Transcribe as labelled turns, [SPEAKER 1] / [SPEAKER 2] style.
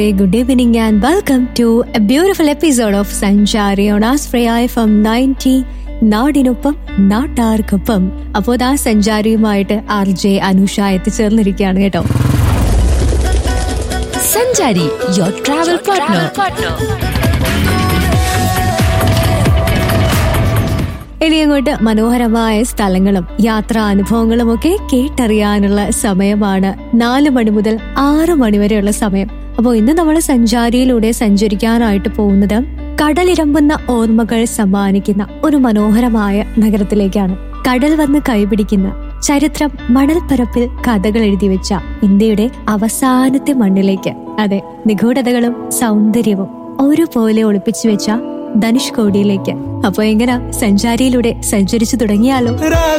[SPEAKER 1] Good evening and welcome to a beautiful episode of Sanchari on Asprey from 90 നാടിനൊപ്പം നാട്ടാർക്കൊപ്പം അപ്പോൾ ആ സഞ്ചാരിയുമായിട്ട് ആർ ജെ അനുഷ എത്തിച്ചേർന്നിരിക്കുകയാണ് കേട്ടോ
[SPEAKER 2] സഞ്ചാരി യുവർ ട്രാവൽ പാർട്ട്ണർ
[SPEAKER 1] ഇനി അങ്ങോട്ട് മനോഹരമായ സ്ഥലങ്ങളും യാത്രാ അനുഭവങ്ങളും ഒക്കെ കേട്ടറിയാനുള്ള സമയമാണ് നാല് മണി മുതൽ ആറ് മണി വരെയുള്ള സമയം അപ്പോൾ ഇന്ന് നമ്മൾ സഞ്ചാരിയിലൂടെ സഞ്ചരിക്കാനായിട്ട് പോകുന്നത് കടലിരമ്പുന്ന ഓർമ്മകൾ സമ്മാനിക്കുന്ന ഒരു മനോഹരമായ നഗരത്തിലേക്കാണ് കടൽ വന്ന് കൈപിടിക്കുന്ന ചരിത്രം മണൽപ്പരപ്പിൽ കഥകൾ എഴുതി വെച്ച ഇന്ത്യയുടെ അവസാനത്തെ മണ്ണിലേക്ക് അതെ നിഗൂഢതകളും സൗന്ദര്യവും ഒരുപോലെ ഒളിപ്പിച്ചു വെച്ച ധനുഷ്കോടിയിലേക്ക് അപ്പൊ എങ്ങനെ സഞ്ചാരിയിലൂടെ സഞ്ചരിച്ചു തുടങ്ങിയാലോ
[SPEAKER 3] रात